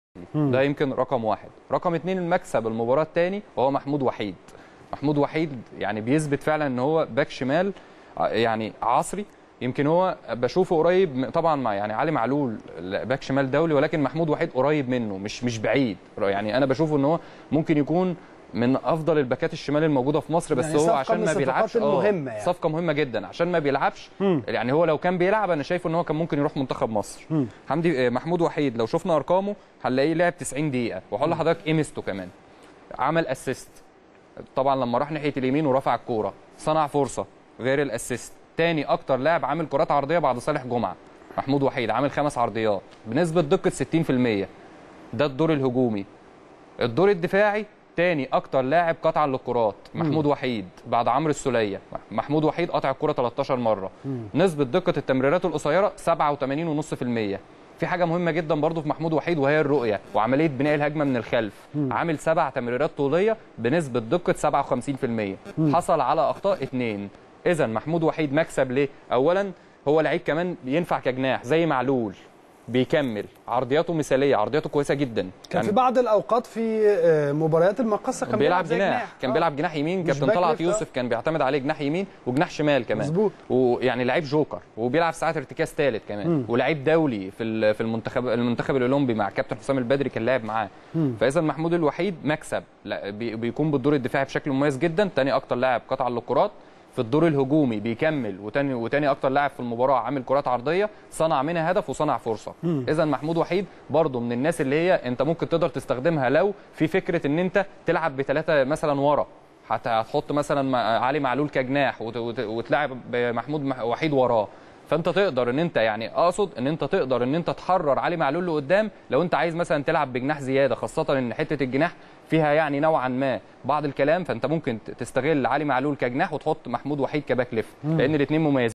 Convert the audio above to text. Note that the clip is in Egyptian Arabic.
ده يمكن رقم واحد رقم اتنين المكسب المباراه الثاني وهو محمود وحيد محمود وحيد يعني بيثبت فعلا ان هو باك شمال ع- يعني عصري يمكن هو بشوفه قريب م- طبعا مع يعني علي معلول باك شمال دولي ولكن محمود وحيد قريب منه مش مش بعيد يعني انا بشوفه ان هو ممكن يكون من افضل الباكات الشمال الموجوده في مصر بس يعني هو صفقة عشان من ما الصفقات بيلعبش آه، المهمة يعني. صفقه مهمه جدا عشان ما بيلعبش مم. يعني هو لو كان بيلعب انا شايفه ان هو كان ممكن يروح منتخب مصر مم. حمدي آه، محمود وحيد لو شفنا ارقامه هنلاقيه لعب 90 دقيقه وهقول لحضرتك ايه ميزته كمان عمل اسيست طبعا لما راح ناحيه اليمين ورفع الكوره صنع فرصه غير الاسيست تاني اكتر لاعب عامل كرات عرضيه بعد صالح جمعه محمود وحيد عامل خمس عرضيات بنسبه دقه 60% ده الدور الهجومي الدور الدفاعي تاني اكتر لاعب قطعا للكرات محمود وحيد بعد عمرو السوليه محمود وحيد قطع الكره 13 مره نسبه دقه التمريرات القصيره 87.5% في حاجه مهمه جدا برضو في محمود وحيد وهي الرؤيه وعمليه بناء الهجمه من الخلف عامل سبع تمريرات طوليه بنسبه دقه 57% حصل على اخطاء اثنين اذا محمود وحيد مكسب ليه اولا هو لعيب كمان ينفع كجناح زي معلول بيكمل عرضياته مثاليه عرضياته كويسه جدا كان في بعض الاوقات في آه، مباريات المقصه كان بيلعب زي جناح كان آه. بيلعب جناح يمين مش كابتن باك طلعت ليفت، آه. يوسف كان بيعتمد عليه جناح يمين وجناح شمال كمان مظبوط. ويعني لعيب جوكر وبيلعب ساعات ارتكاز ثالث كمان ولعيب دولي في ال- في المنتخب المنتخب الاولمبي مع كابتن حسام البدري كان لاعب معاه فاذا محمود الوحيد مكسب لا بي- بيكون بالدور الدفاعي بشكل مميز جدا تاني اكتر لاعب قطع للكرات في الدور الهجومي بيكمل وتاني وتاني اكتر لاعب في المباراه عامل كرات عرضيه صنع منها هدف وصنع فرصه اذا محمود وحيد برضه من الناس اللي هي انت ممكن تقدر تستخدمها لو في فكره ان انت تلعب بثلاثه مثلا ورا حتى هتحط مثلا مع- علي معلول كجناح وت- وت- وتلعب محمود مح- وحيد وراه فانت تقدر ان انت يعني اقصد ان انت تقدر ان انت تحرر علي معلول لقدام لو انت عايز مثلا تلعب بجناح زياده خاصه ان حته الجناح فيها يعني نوعا ما بعض الكلام فانت ممكن ت- تستغل علي معلول كجناح وتحط محمود وحيد كباك ليفت لان الاثنين مميزين